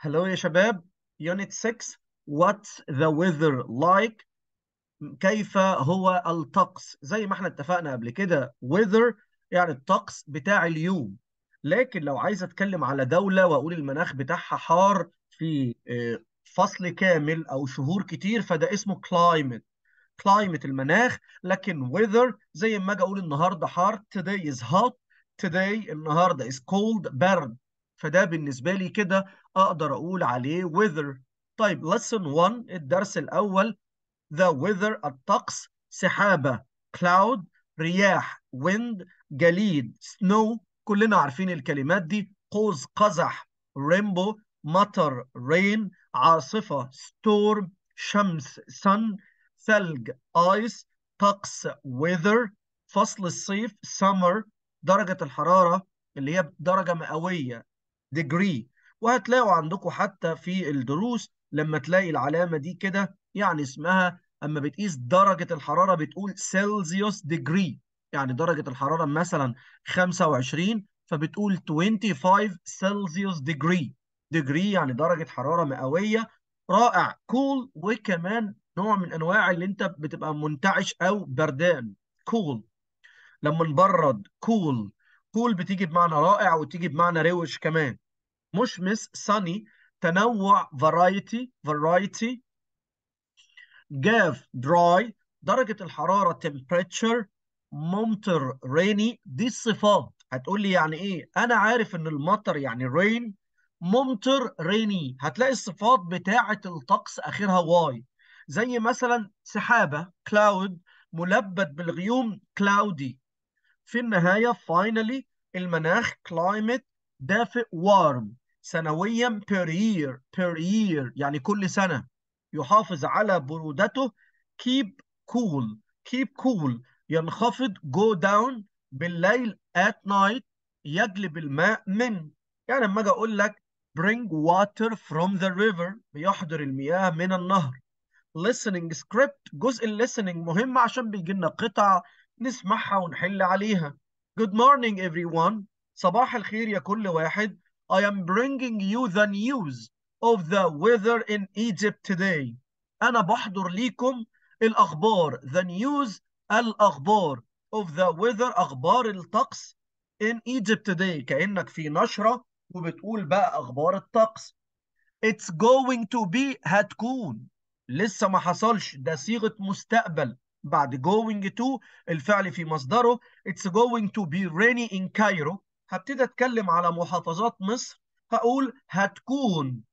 هلو يا شباب يونت 6 What's the weather like كيف هو الطقس زي ما احنا اتفقنا قبل كده weather يعني الطقس بتاع اليوم لكن لو عايز اتكلم على دولة واقول المناخ بتاعها حار في آه، فصل كامل او شهور كتير فده اسمه climate climate المناخ لكن weather زي ما اجي اقول النهارده حار today is hot today النهارده is cold برد فده بالنسبة لي كده اقدر اقول عليه weather طيب lesson 1 الدرس الاول the weather الطقس سحابة cloud رياح wind جليد snow كلنا عارفين الكلمات دي قوس قزح rainbow مطر rain عاصفة storm شمس sun ثلج ice طقس weather فصل الصيف summer درجة الحرارة اللي هي درجة مئوية degree وهتلاقوا عندكم حتى في الدروس لما تلاقي العلامة دي كده يعني اسمها اما بتقيس درجة الحرارة بتقول سيلزيوس ديجري يعني درجة الحرارة مثلا 25 فبتقول 25 سيلزيوس ديجري ديجري يعني درجة حرارة مئوية رائع كول cool وكمان نوع من انواع اللي انت بتبقى منتعش او بردان كول cool. لما نبرد كول cool. كول بتيجي بمعنى رائع وتيجي بمعنى روش كمان مشمس sunny تنوع variety variety جاف dry درجة الحرارة temperature ممطر rainy دي الصفات هتقول لي يعني ايه انا عارف ان المطر يعني rain ممطر rainy هتلاقي الصفات بتاعة الطقس اخرها واي زي مثلا سحابة cloud ملبد بالغيوم cloudy في النهاية finally المناخ climate دافئ warm سنويا per year per year يعني كل سنة يحافظ على برودته keep cool keep cool ينخفض go down بالليل at night يجلب الماء من يعني لما اجي اقول لك bring water from the river بيحضر المياه من النهر listening script جزء listening مهم عشان بيجي لنا قطع نسمعها ونحل عليها good morning everyone صباح الخير يا كل واحد I am bringing you the news of the weather in Egypt today. أنا بحضر ليكم الأخبار the news الأخبار of the weather أخبار الطقس in Egypt today كأنك في نشرة وبتقول بقى أخبار الطقس It's going to be هتكون لسه ما حصلش ده صيغة مستقبل بعد going to الفعل في مصدره It's going to be rainy in Cairo هبتدي اتكلم على محافظات مصر هقول هتكون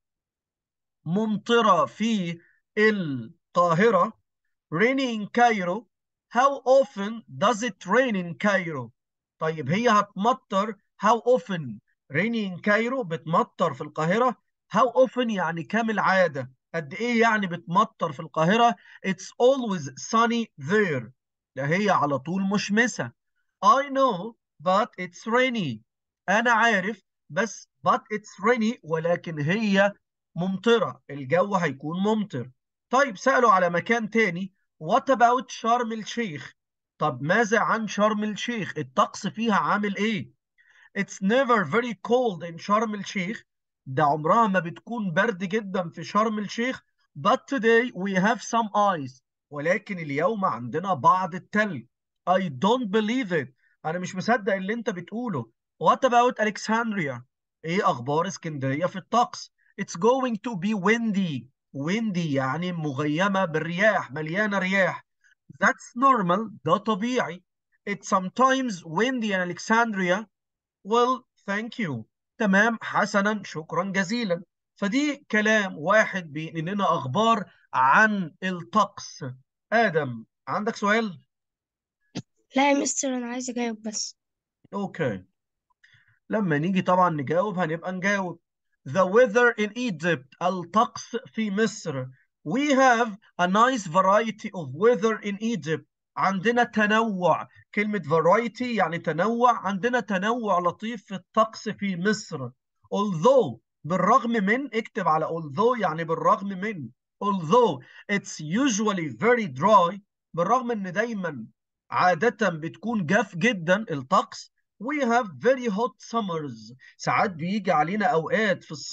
ممطرة في القاهرة rainy in Cairo how often does it rain in Cairo طيب هي هتمطر how often rainy in Cairo بتمطر في القاهرة how often يعني كام العادة قد ايه يعني بتمطر في القاهرة it's always sunny there ده هي على طول مشمسة I know but it's rainy أنا عارف بس but it's rainy ولكن هي ممطرة الجو هيكون ممطر طيب سألوا على مكان تاني what about شرم الشيخ طب ماذا عن شرم الشيخ الطقس فيها عامل ايه it's never very cold in شرم الشيخ ده عمرها ما بتكون برد جدا في شرم الشيخ but today we have some ice ولكن اليوم عندنا بعض التلج I don't believe it أنا مش مصدق اللي أنت بتقوله What about Alexandria إيه أخبار اسكندرية في الطقس It's going to be windy windy يعني مغيمة بالرياح مليانة رياح That's normal ده طبيعي It's sometimes windy in Alexandria Well thank you تمام حسنا شكرا جزيلا فدي كلام واحد بينقل لنا اخبار عن الطقس ادم عندك سؤال لا يا مستر انا عايز اجاوب بس اوكي لما نيجي طبعا نجاوب هنبقى نجاوب The weather in Egypt الطقس في مصر We have a nice variety of weather in Egypt عندنا تنوع كلمة variety يعني تنوع عندنا تنوع لطيف في الطقس في مصر although بالرغم من اكتب على although يعني بالرغم من although it's usually very dry بالرغم ان دايما عادة بتكون جاف جدا الطقس we have very hot summers ساعات بيجي علينا اوقات في الصيف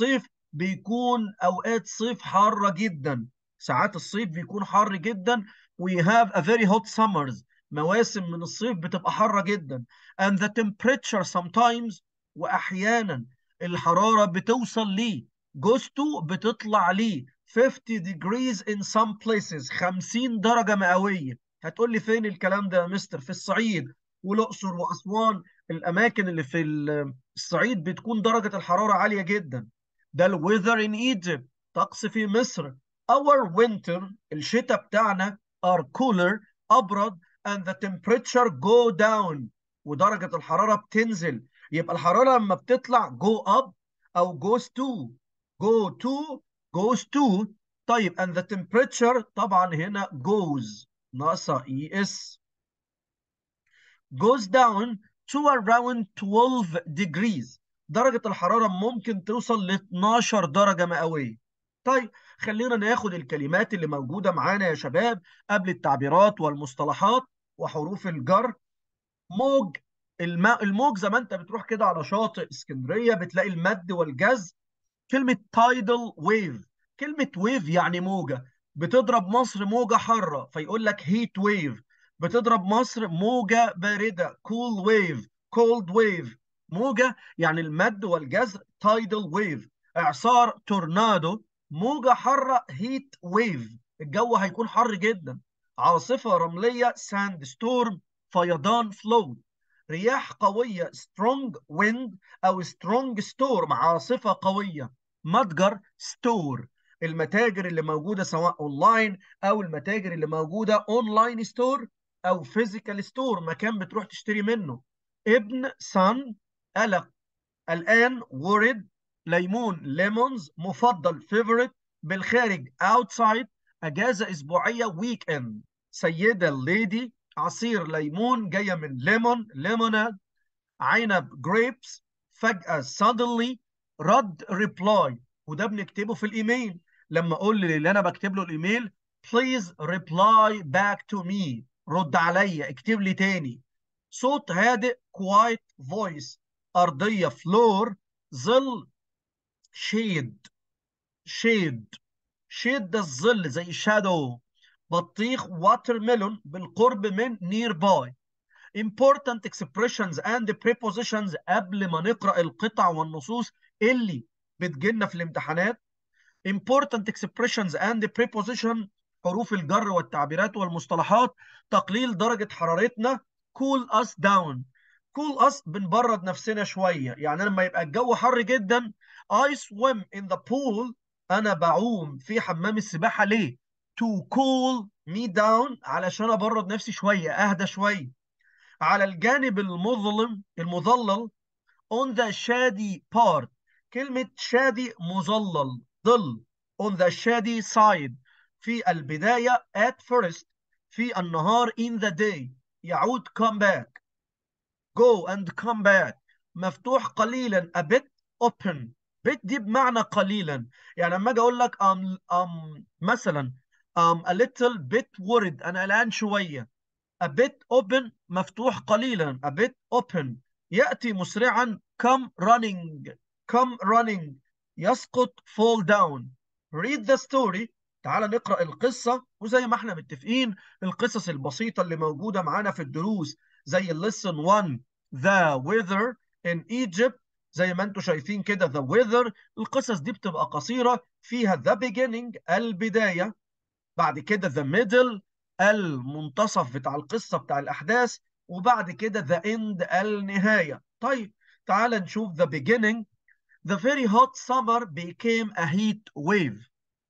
بيكون اوقات صيف حاره جدا ساعات الصيف بيكون حر جدا we have a very hot summers مواسم من الصيف بتبقى حاره جدا and the temperature sometimes واحيانا الحراره بتوصل ليه goes to بتطلع ليه 50 degrees in some places 50 درجه مئويه هتقول لي فين الكلام ده يا مستر في الصعيد والاقصر واسوان الاماكن اللي في الصعيد بتكون درجه الحراره عاليه جدا ده الويذر in Egypt طقس في مصر our winter الشتاء بتاعنا are cooler أبرد and the temperature go down ودرجة الحرارة بتنزل يبقى الحرارة لما بتطلع go up أو goes to go to goes to طيب and the temperature طبعا هنا goes ناقصة es goes down to around 12 degrees درجة الحرارة ممكن توصل ل 12 درجة مئوية طيب خلينا ناخد الكلمات اللي موجودة معانا يا شباب قبل التعبيرات والمصطلحات وحروف الجر موج الماء الموج زي ما انت بتروح كده على شاطئ اسكندرية بتلاقي المد والجز كلمة تايدل ويف كلمة ويف يعني موجة بتضرب مصر موجة حارة فيقول لك هيت ويف بتضرب مصر موجة باردة كول ويف كولد ويف موجة يعني المد والجزر تايدل ويف إعصار تورنادو موجة حارة هيت ويف الجو هيكون حر جدا عاصفة رملية ساند ستورم فيضان فلود رياح قوية سترونج ويند أو سترونج ستورم عاصفة قوية متجر ستور المتاجر اللي موجودة سواء اونلاين أو المتاجر اللي موجودة اونلاين ستور أو فيزيكال ستور مكان بتروح تشتري منه ابن سن قلق الآن ورد ليمون ليمونز مفضل فيفورت بالخارج outside أجازة أسبوعية ويك إند سيدة الليدي عصير ليمون جاية من ليمون ليموناد عنب جريبس فجأة suddenly رد ريبلاي وده بنكتبه في الإيميل لما أقول للي أنا بكتب له الإيميل please reply back to me رد عليا اكتب لي تاني صوت هادئ quiet voice أرضية فلور ظل شيد شيد شيد ده الظل زي شادو بطيخ واتر ميلون بالقرب من نير باي important expressions and prepositions قبل ما نقرأ القطع والنصوص اللي بتجيلنا في الامتحانات important expressions and preposition حروف الجر والتعبيرات والمصطلحات تقليل درجة حرارتنا cool us down cool us بنبرد نفسنا شوية يعني لما يبقى الجو حر جدا I swim in the pool أنا بعوم في حمام السباحة ليه to cool me down علشان أبرد نفسي شوية أهدى شوية على الجانب المظلم المظلل on the shady part كلمة shady مظلل ظل on the shady side في البداية at first في النهار in the day يعود come back go and come back مفتوح قليلا a bit open bit دي بمعنى قليلا يعني لما اجي اقول لك um, um, مثلا um, a little bit worried انا قلقان شويه a bit open مفتوح قليلا a bit open ياتي مسرعا come running come running يسقط fall down read the story تعال نقرأ القصة وزي ما احنا متفقين القصص البسيطة اللي موجودة معانا في الدروس زي lesson 1 the weather in Egypt زي ما انتم شايفين كده the weather القصص دي بتبقى قصيرة فيها the beginning البداية بعد كده the middle المنتصف بتاع القصة بتاع الأحداث وبعد كده the end النهاية طيب تعال نشوف the beginning the very hot summer became a heat wave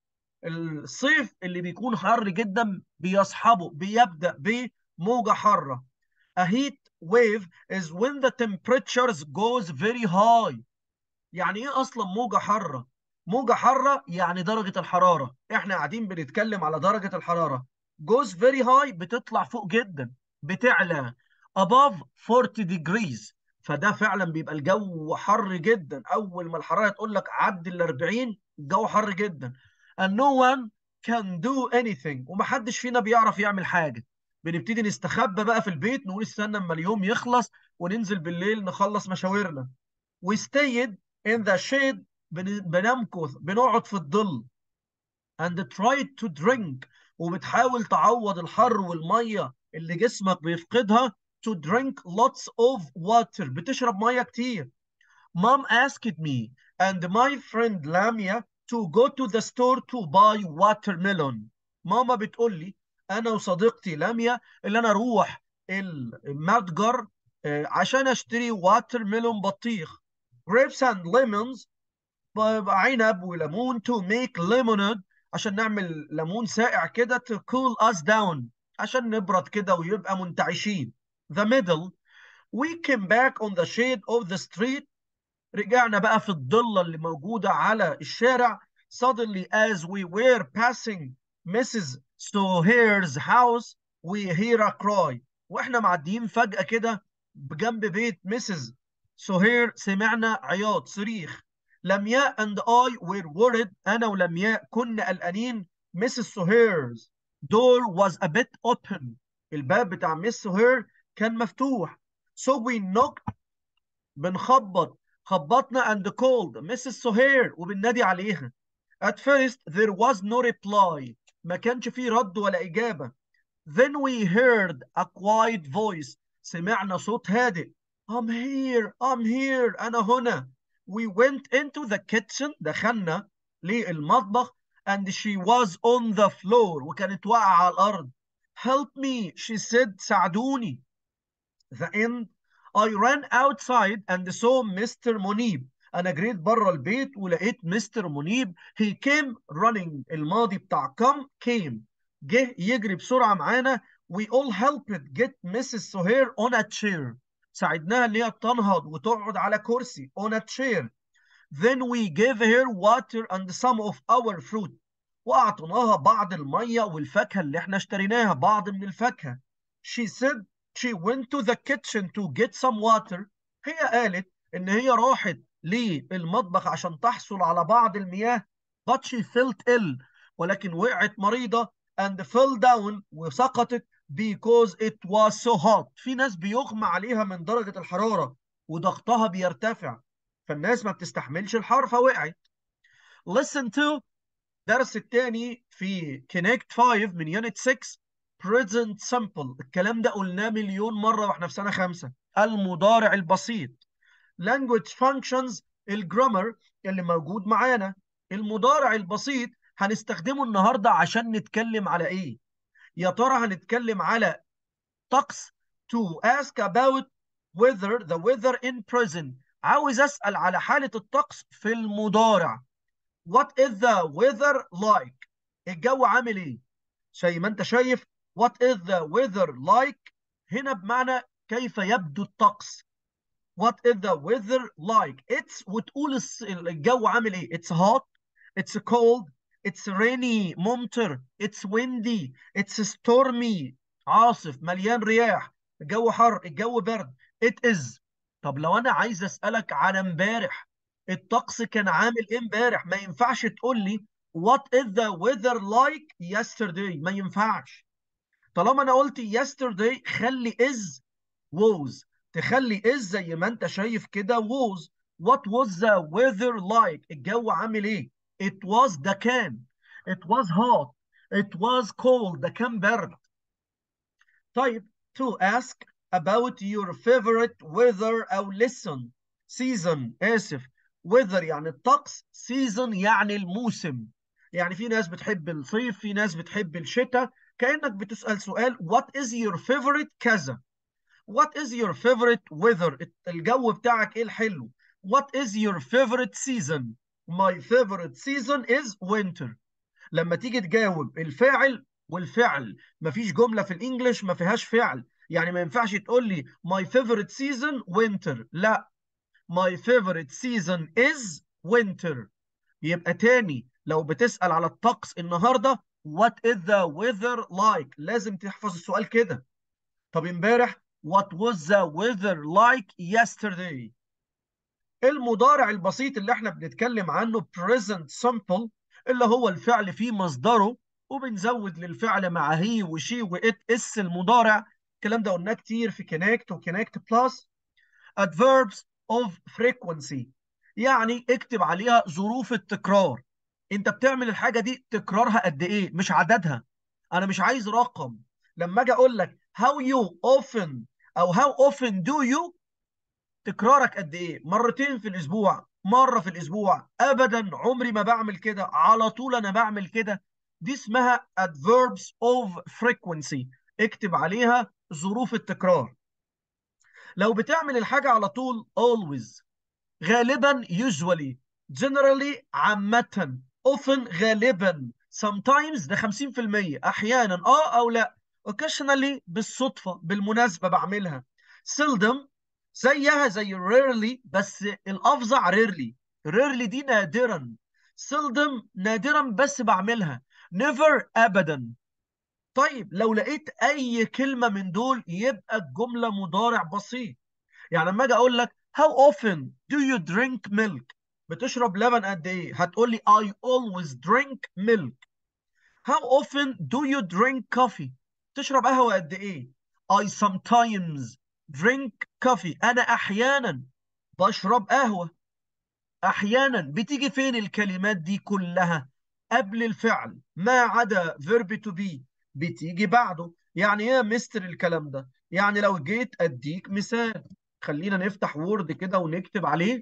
الصيف اللي بيكون حر جدا بيصحبه بيبدأ بموجة حارة a heat wave is when the temperatures goes very high يعني ايه اصلا موجة حارة موجة حارة يعني درجة الحرارة احنا قاعدين بنتكلم على درجة الحرارة goes very high بتطلع فوق جدا بتعلى above 40 degrees فده فعلا بيبقى الجو حر جدا اول ما الحراره تقول لك عدي ال 40 الجو حر جدا and no one can do anything ومحدش فينا بيعرف يعمل حاجه بنبتدي نستخبى بقى في البيت نقول استنى اما اليوم يخلص وننزل بالليل نخلص مشاورنا we stayed in the shade بن- بنمكث بنقعد في الظل and tried to drink وبتحاول تعوض الحر والميه اللي جسمك بيفقدها to drink lots of water بتشرب ميه كتير Mom asked me and my friend Lamia to go to the store to buy watermelon. ماما بتقول لي انا وصديقتي لاميا اللي انا اروح المتجر آه، عشان اشتري watermelon بطيخ. Grapes and lemons ب- عنب وليمون to make lemonade عشان نعمل ليمون ساقع كده to cool us down عشان نبرد كده ويبقى منتعشين. The middle we came back on the shade of the street رجعنا بقى في الضلة اللي موجودة على الشارع suddenly as we were passing Mrs. Sohair's house we hear a cry واحنا معديين فجأة كده بجنب بيت Mrs. Sohair سمعنا عياط صريخ لمياء and I were worried أنا ولمياء كنا قلقانين Mrs. Sohair's door was a bit open الباب بتاع Miss Sohair كان مفتوح so we knocked بنخبط خبطنا and called Mrs. Sohair وبننادي عليها. At first there was no reply. ما كانش فيه رد ولا إجابة. Then we heard a quiet voice. سمعنا صوت هادئ. I'm here, I'm here, أنا هنا. We went into the kitchen. دخلنا للمطبخ and she was on the floor وكانت واقعة على الأرض. Help me, she said. ساعدوني. The end I ran outside and saw Mr. منيب أنا جريت بره البيت ولقيت مستر منيب he came running الماضي بتاع come came جه يجري بسرعة معانا we all helped get Mrs. Sohair on a chair ساعدناها إن هي تنهض وتقعد على كرسي on a chair then we gave her water and some of our fruit وأعطيناها بعض المية والفاكهة اللي احنا اشتريناها بعض من الفاكهة she said she went to the kitchen to get some water هي قالت ان هي راحت للمطبخ عشان تحصل على بعض المياه but she felt ill ولكن وقعت مريضة and fell down وسقطت because it was so hot في ناس بيغمى عليها من درجة الحرارة وضغطها بيرتفع فالناس ما بتستحملش الحر فوقعت listen to درس الثاني في Connect 5 من يونت 6 present simple الكلام ده قلناه مليون مرة واحنا في سنة خمسة المضارع البسيط language functions الجرامر اللي موجود معانا المضارع البسيط هنستخدمه النهاردة عشان نتكلم على ايه يا ترى هنتكلم على طقس to ask about weather the weather in present عاوز اسأل على حالة الطقس في المضارع what is the weather like الجو عامل ايه زي ما انت شايف what is the weather like هنا بمعنى كيف يبدو الطقس what is the weather like it's وتقول الس- الجو عامل ايه it's hot it's cold it's rainy ممطر it's windy it's stormy عاصف مليان رياح الجو حر الجو برد it is طب لو انا عايز اسالك على امبارح الطقس كان عامل ايه امبارح ما ينفعش تقول لي what is the weather like yesterday ما ينفعش طالما انا قلت yesterday خلي is was تخلي is زي ما انت شايف كده was what was the weather like الجو عامل ايه it was ده كان it was hot it was cold ده كان برد طيب to ask about your favorite weather أو listen season آسف weather يعني الطقس season يعني الموسم يعني في ناس بتحب الصيف في ناس بتحب الشتاء كأنك بتسأل سؤال what is your favorite كذا what is your favorite weather الجو بتاعك ايه الحلو what is your favorite season my favorite season is winter لما تيجي تجاوب الفاعل والفعل مفيش جملة في الانجليش ما فيهاش فعل يعني ما ينفعش تقول لي my favorite season winter لا my favorite season is winter يبقى تاني لو بتسأل على الطقس النهاردة what is the weather like لازم تحفظ السؤال كده طب امبارح what was the weather like yesterday المضارع البسيط اللي احنا بنتكلم عنه present simple اللي هو الفعل فيه مصدره وبنزود للفعل مع هي وشي وات اس المضارع الكلام ده قلناه كتير في كونكت وكونكت بلس adverbs of frequency يعني اكتب عليها ظروف التكرار انت بتعمل الحاجه دي تكرارها قد ايه مش عددها انا مش عايز رقم لما اجي اقول لك how you often او how often do you تكرارك قد ايه مرتين في الاسبوع مره في الاسبوع ابدا عمري ما بعمل كده على طول انا بعمل كده دي اسمها adverbs of frequency اكتب عليها ظروف التكرار لو بتعمل الحاجه على طول always غالبا usually generally عامة often غالبا sometimes ده 50% احيانا اه او لا occasionally بالصدفة بالمناسبة بعملها seldom زيها زي rarely بس الافظع rarely rarely دي نادرا seldom نادرا بس بعملها never ابدا طيب لو لقيت اي كلمة من دول يبقى الجملة مضارع بسيط يعني لما اجي اقول لك how often do you drink milk بتشرب لبن قد ايه هتقول لي I always drink milk how often do you drink coffee تشرب قهوة قد ايه I sometimes drink coffee انا احيانا بشرب قهوة احيانا بتيجي فين الكلمات دي كلها قبل الفعل ما عدا verb to be بتيجي بعده يعني ايه يا مستر الكلام ده يعني لو جيت اديك مثال خلينا نفتح وورد كده ونكتب عليه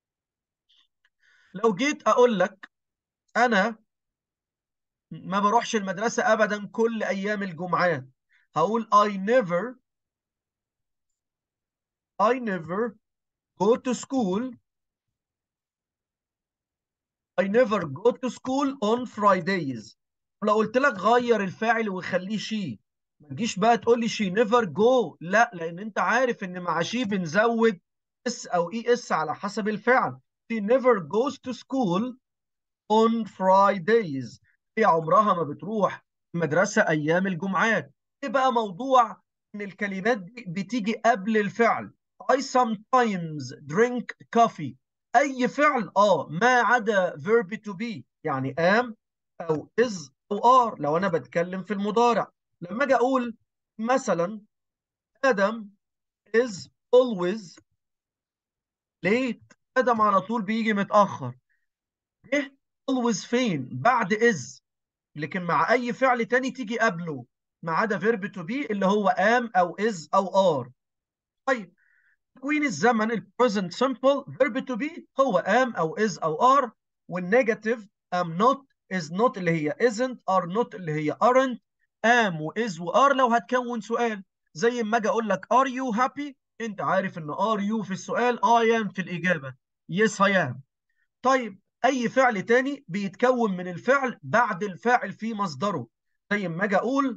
لو جيت اقول لك انا ما بروحش المدرسة ابدا كل ايام الجمعات هقول I never I never go to school I never go to school on Fridays لو قلت لك غير الفاعل وخليه شي ما تجيش بقى تقول لي شي نيفر جو لا لان انت عارف ان مع شي بنزود اس او اي اس على حسب الفعل she never goes to school on Fridays هي عمرها ما بتروح المدرسة ايام الجمعات ايه بقى موضوع ان الكلمات دي بتيجي قبل الفعل I sometimes drink coffee اي فعل اه ما عدا verb to be يعني am او is او are لو انا بتكلم في المضارع لما اجي اقول مثلا ادم is always late ادم على طول بيجي متاخر ايه always فين بعد is لكن مع اي فعل تاني تيجي قبله ما عدا verb to be اللي هو am او is او are طيب تكوين الزمن ال present simple verb to be هو am او is او are والنيجاتيف am not is not اللي هي isn't are not اللي هي aren't am و is و are لو هتكون سؤال زي ما اجي اقول لك are you happy انت عارف ان are you في السؤال I am في الاجابه yes I am طيب اي فعل تاني بيتكون من الفعل بعد الفاعل في مصدره زي ما اجي اقول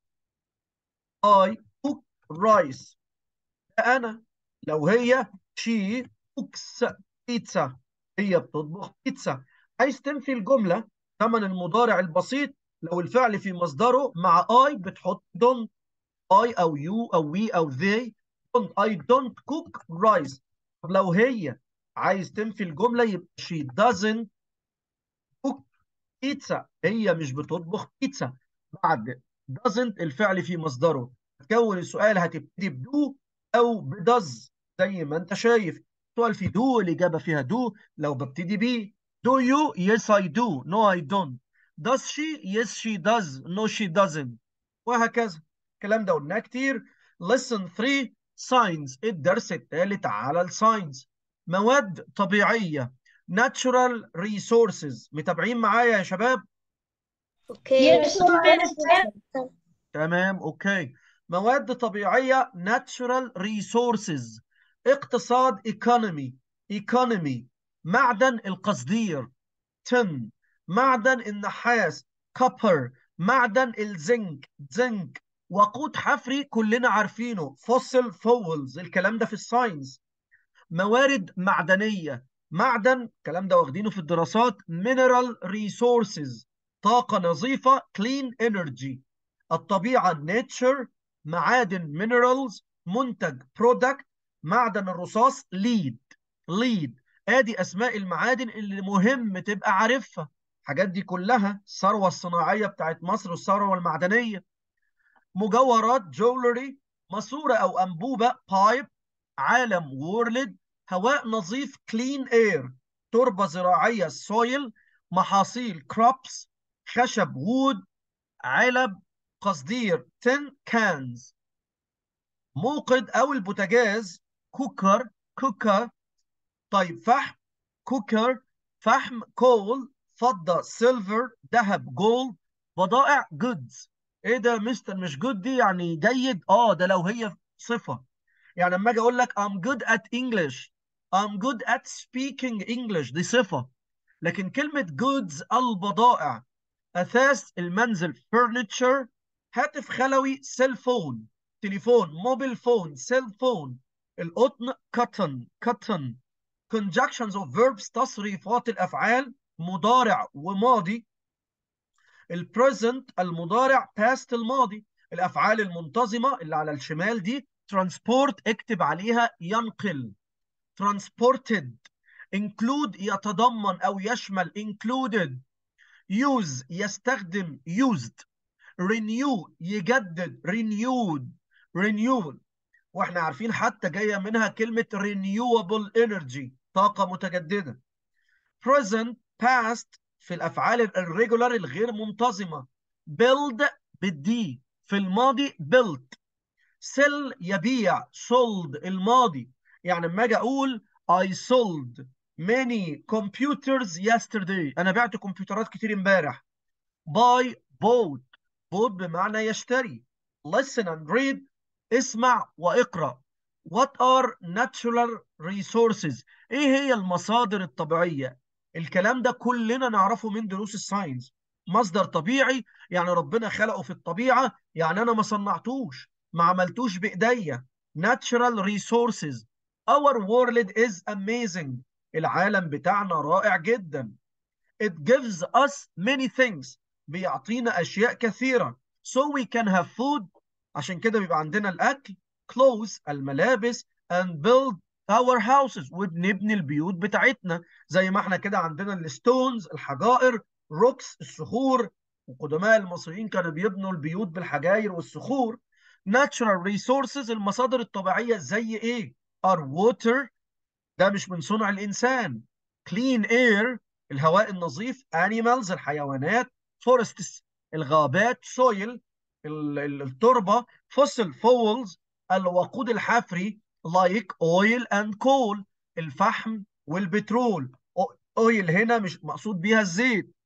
I cook rice انا لو هي she cooks pizza هي بتطبخ بيتزا عايز تنفي الجمله ثمن المضارع البسيط لو الفعل في مصدره مع I بتحط don't I أو you أو we أو they don't I don't cook rice طب لو هي عايز تنفي الجملة يبقى she doesn't cook pizza هي مش بتطبخ بيتزا بعد doesn't الفعل في مصدره تكون السؤال هتبتدي بدو أو بدز زي ما أنت شايف السؤال في دو الإجابة فيها دو لو ببتدي بيه Do you? Yes, I do. No, I don't. Does she? Yes, she does. No, she doesn't. وهكذا. الكلام ده قلناه كتير. Lesson 3 Science الدرس الثالث على الساينس. مواد طبيعية. Natural resources. متابعين معايا يا شباب؟ اوكي Yes, sir. تمام اوكي. مواد طبيعية natural resources. اقتصاد economy. economy. معدن القصدير تن معدن النحاس كوبر معدن الزنك زنك وقود حفري كلنا عارفينه فوسيل فولز الكلام ده في الساينس موارد معدنية معدن الكلام ده واخدينه في الدراسات mineral resources طاقة نظيفة clean energy الطبيعة nature معادن minerals منتج product معدن الرصاص lead lead ادي اسماء المعادن اللي مهم تبقى عارفها الحاجات دي كلها الثروه الصناعيه بتاعت مصر والثروه المعدنيه مجوهرات جولري ماسوره او انبوبه بايب عالم وورلد هواء نظيف كلين اير تربة زراعية soil محاصيل crops خشب wood علب قصدير tin cans موقد أو البوتاجاز كوكر كوكر طيب فحم كوكر فحم كول فضة سيلفر ذهب جولد بضائع جودز ايه ده مستر مش جود دي يعني جيد اه ده لو هي صفة يعني لما اجي اقول لك I'm good at English I'm good at speaking English دي صفة لكن كلمة goods البضائع أثاث المنزل furniture هاتف خلوي سيل فون تليفون موبيل فون سيل فون القطن cotton cotton conjunctions of verbs تصريفات الأفعال مضارع وماضي البريزنت المضارع past الماضي الأفعال المنتظمة اللي على الشمال دي transport اكتب عليها ينقل transported include يتضمن أو يشمل included use يستخدم used renew يجدد renewed renewal واحنا عارفين حتى جايه منها كلمه renewable energy طاقه متجدده present past في الافعال الريجولار الغير منتظمه build بالدي في الماضي built sell يبيع sold الماضي يعني لما اجي اقول I sold many computers yesterday انا بعت كمبيوترات كتير امبارح buy bought bought بمعنى يشتري listen and read اسمع واقرأ What are natural resources ايه هي المصادر الطبيعية الكلام ده كلنا نعرفه من دروس الساينس مصدر طبيعي يعني ربنا خلقه في الطبيعة يعني انا ما صنعتوش ما عملتوش بايديا natural resources our world is amazing العالم بتاعنا رائع جدا it gives us many things بيعطينا اشياء كثيرة so we can have food عشان كده بيبقى عندنا الاكل clothes الملابس and build our houses وبنبني البيوت بتاعتنا زي ما احنا كده عندنا الستونز الحجائر روكس الصخور وقدماء المصريين كانوا بيبنوا البيوت بالحجاير والصخور natural resources المصادر الطبيعية زي ايه are water ده مش من صنع الانسان clean air الهواء النظيف animals الحيوانات forests الغابات soil التربة fossil fuels الوقود الحفري like oil and coal الفحم والبترول oil هنا مش مقصود بيها الزيت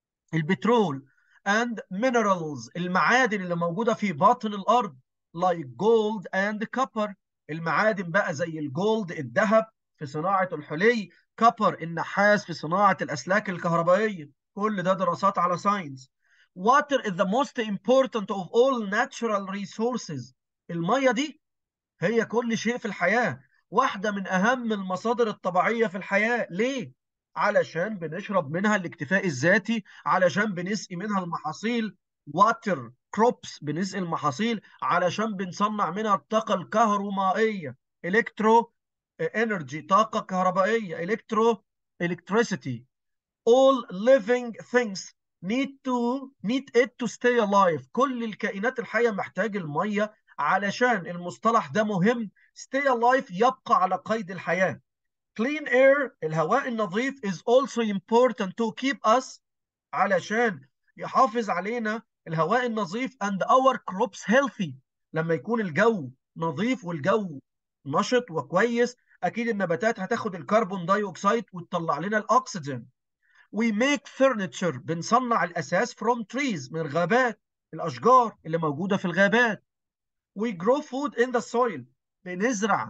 البترول and minerals المعادن اللي موجودة في باطن الأرض like gold and copper المعادن بقى زي الجولد الذهب في صناعة الحلي كبر النحاس في صناعة الأسلاك الكهربائية كل ده دراسات على ساينس water is the most important of all natural resources المية دي هي كل شيء في الحياة واحدة من أهم المصادر الطبيعية في الحياة ليه؟ علشان بنشرب منها الاكتفاء الذاتي علشان بنسقي منها المحاصيل water crops بنسقي المحاصيل علشان بنصنع منها الطاقة الكهرومائية الكترو energy طاقة كهربائية الكترو electricity all living things need to need it to stay alive كل الكائنات الحية محتاج المية علشان المصطلح ده مهم stay alive يبقى على قيد الحياة clean air الهواء النظيف is also important to keep us علشان يحافظ علينا الهواء النظيف and our crops healthy لما يكون الجو نظيف والجو نشط وكويس اكيد النباتات هتاخد الكربون داي اوكسيد وتطلع لنا الاكسجين we make furniture بنصنع الاساس from trees من الغابات الاشجار اللي موجوده في الغابات we grow food in the soil بنزرع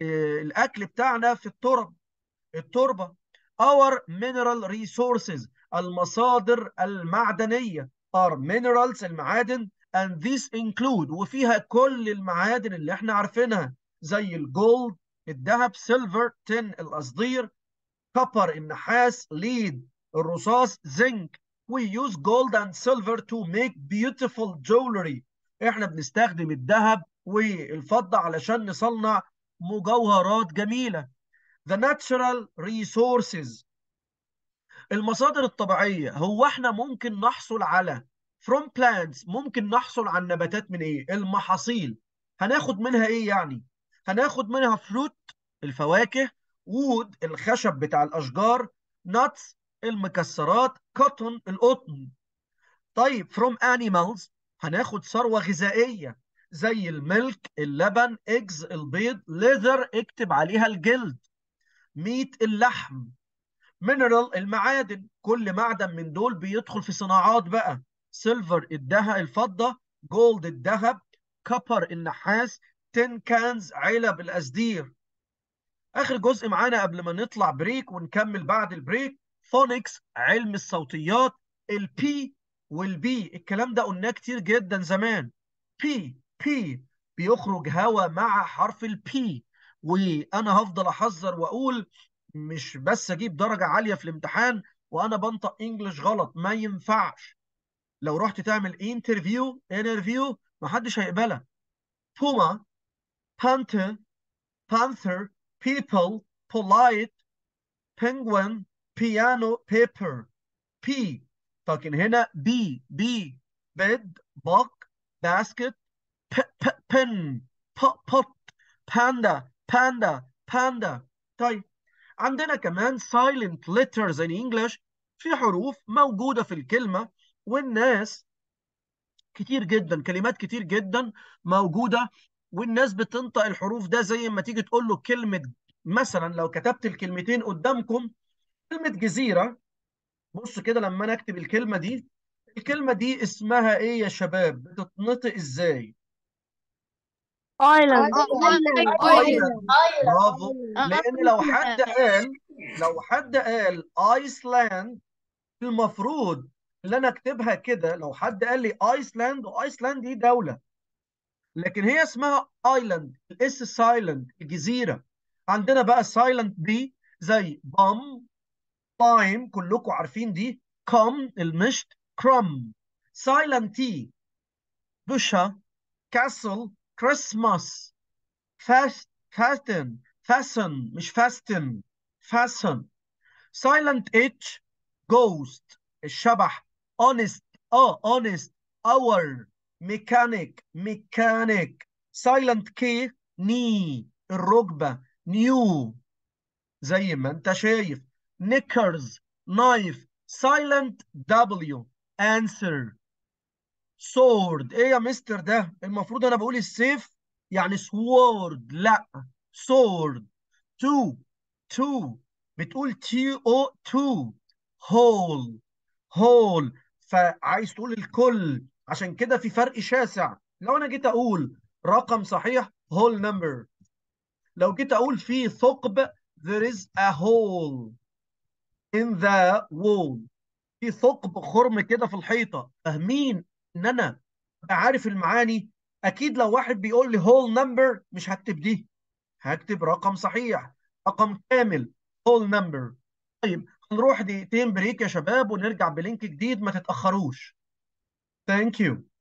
الاكل بتاعنا في الترب التربه our mineral resources المصادر المعدنيه are minerals المعادن and these include وفيها كل المعادن اللي احنا عارفينها زي الجولد الذهب سيلفر تن القصدير كوبر النحاس ليد الرصاص زنك we use gold and silver to make beautiful jewelry احنا بنستخدم الذهب والفضة علشان نصنع مجوهرات جميلة the natural resources المصادر الطبيعية هو احنا ممكن نحصل على from plants ممكن نحصل على النباتات من ايه المحاصيل هناخد منها ايه يعني هناخد منها فروت الفواكه وود الخشب بتاع الاشجار nuts المكسرات cotton القطن طيب from animals هناخد ثروة غذائية زي الملك اللبن eggs البيض leather اكتب عليها الجلد meat اللحم mineral المعادن كل معدن من دول بيدخل في صناعات بقى silver الذهب الفضة gold الذهب copper النحاس tin cans علب القصدير آخر جزء معانا قبل ما نطلع بريك ونكمل بعد البريك phonics علم الصوتيات البي والبي الكلام ده قلناه كتير جدا زمان بي بي بيخرج هوا مع حرف البي وانا هفضل احذر واقول مش بس اجيب درجة عالية في الامتحان وانا بنطق انجلش غلط ما ينفعش لو رحت تعمل انترفيو انترفيو محدش هيقبلك بوما panther panther people polite penguin piano paper P لكن هنا B B bed book basket p p pen pot pot panda panda panda طيب عندنا كمان silent letters in English في حروف موجودة في الكلمة والناس كتير جدا كلمات كتير جدا موجودة والناس بتنطق الحروف ده زي ما تيجي تقول له كلمة مثلا لو كتبت الكلمتين قدامكم كلمة جزيرة بص كده لما انا اكتب الكلمة دي الكلمة دي اسمها ايه يا شباب بتتنطق ازاي Island. برافو لان لو حد قال لو حد قال ايسلاند المفروض اللي انا اكتبها كده لو حد قال لي ايسلاند وايسلاند دي دولة لكن هي اسمها ايلاند الاس سايلنت الجزيرة عندنا بقى سايلنت دي زي بام بايم كلكم عارفين دي كم المشت كرم سايلنت تي بوشا كاسل كريسماس فاست فاستن فاسن مش فاستن فاسن سايلنت اتش جوست الشبح honest اه honest اور ميكانيك ميكانيك سايلنت كي ني الركبة نيو زي ما انت شايف knickers knife silent W answer sword ايه يا مستر ده المفروض انا بقول السيف يعني sword لا sword two two بتقول تي او two whole whole فعايز تقول الكل عشان كده في فرق شاسع لو انا جيت اقول رقم صحيح whole number لو جيت اقول في ثقب there is a hole in the wall في ثقب خرم كده في الحيطة فاهمين ان انا أبقى عارف المعاني اكيد لو واحد بيقول لي whole number مش هكتب دي هكتب رقم صحيح رقم كامل whole number طيب هنروح دقيقتين بريك يا شباب ونرجع بلينك جديد ما تتأخروش Thank you